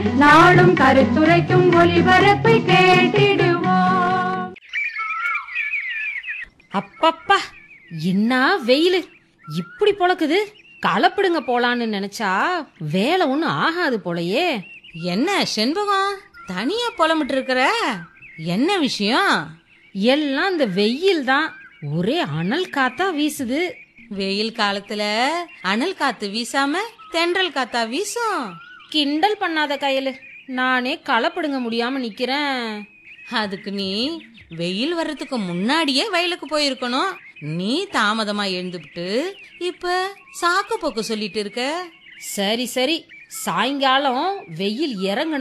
நாளும் கருத்துரைக்கும் ஒலிபரப்பை கேட்டிடுவோம் அப்பப்பா என்ன வெயில் இப்படி பொழக்குது கலப்பிடுங்க போலான்னு நினைச்சா வேலை ஒன்றும் ஆகாது போலயே என்ன செண்பகம் தனியா புலம்பிட்டு இருக்கிற என்ன விஷயம் எல்லாம் இந்த வெயில் தான் ஒரே அனல் காத்தா வீசுது வெயில் காலத்துல அனல் காத்து வீசாம தென்றல் காத்தா வீசும் கிண்டல் பண்ணாத கையலு நானே கலப்பிடுங்க முடியாம நிக்கிறேன் அதுக்கு நீ வெயில் வர்றதுக்கு முன்னாடியே வயலுக்கு போயிருக்கணும் நீ தாமதமா எழுந்துபிட்டு இப்ப சாக்கு போக்கு சொல்லிட்டு இருக்க சரி சரி சாயங்காலம் வெயில் இறங்குன